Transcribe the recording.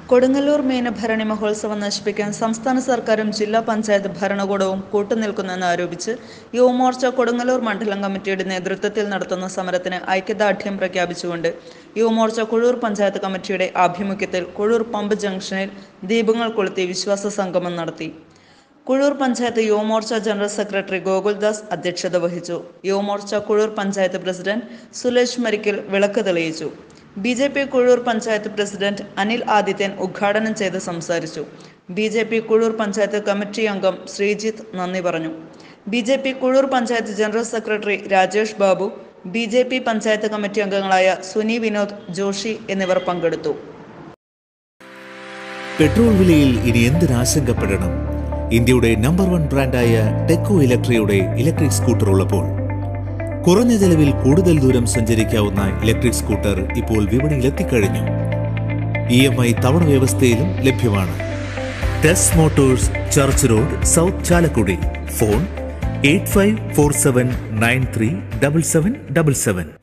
കൊടുങ്ങല്ലൂർ മീനഭരണി മഹോത്സവം നശിപ്പിക്കാൻ സംസ്ഥാന സർക്കാരും ജില്ലാ പഞ്ചായത്ത് ഭരണകൂടവും കൂട്ടുനിൽക്കുന്നെന്ന് ആരോപിച്ച് യുവമോർച്ച കൊടുങ്ങല്ലൂർ മണ്ഡലം കമ്മിറ്റിയുടെ നേതൃത്വത്തിൽ നടത്തുന്ന സമരത്തിന് ഐക്യദാർഢ്യം പ്രഖ്യാപിച്ചുകൊണ്ട് യുവമോർച്ച കുഴൂർ പഞ്ചായത്ത് കമ്മിറ്റിയുടെ ആഭിമുഖ്യത്തിൽ കുഴൂർ പമ്പ് ജംഗ്ഷനിൽ ദീപങ്ങൾ കൊളുത്തി വിശ്വാസ സംഗമം നടത്തി കുഴൂർ പഞ്ചായത്ത് യുവമോർച്ച ജനറൽ സെക്രട്ടറി ഗോകുൽദാസ് അധ്യക്ഷത വഹിച്ചു യുവമോർച്ച കുഴൂർ പഞ്ചായത്ത് പ്രസിഡന്റ് സുലേഷ് മരിക്കൽ വിളക്ക് തെളിയിച്ചു B J P Kuzhur panchayat president Anil Adithyan ഉദ്ഘാടനം ചെയ്ത് സംസാരിച്ചു B J P Kuzhur panchayat committee അംഗം ശ്രീജിത്ത് നന്ദി പറഞ്ഞു B J P Kuzhur panchayat general secretary Rajesh Babu B J P panchayat committee അംഗങ്ങളായ സുനി വിനോദ് ജോഷി എന്നിവർ പങ്കെടുത്തു പെട്രോൾ വിലയിൽ ഇനി എന്തിനാശങ്കപ്പെടണം ഇന്ത്യയുടെ നമ്പർ വൺ ബ്രാൻഡായ ടെക്കോ ഇലക്ട്രിയുടെ ഇലക്ട്രിക് സ്കൂട്ടർ ഉള്ളപ്പോൾ കുറഞ്ഞ ചെലവിൽ കൂടുതൽ ദൂരം സഞ്ചരിക്കാവുന്ന ഇലക്ട്രിക് സ്കൂട്ടർ ഇപ്പോൾ വിപണിയിൽ എത്തിക്കഴിഞ്ഞു ഇ എം ഐ തവണ വ്യവസ്ഥയിലും ലഭ്യമാണ് Tes motors church road south Chalakudy phone eight five four seven nine three double seven double seven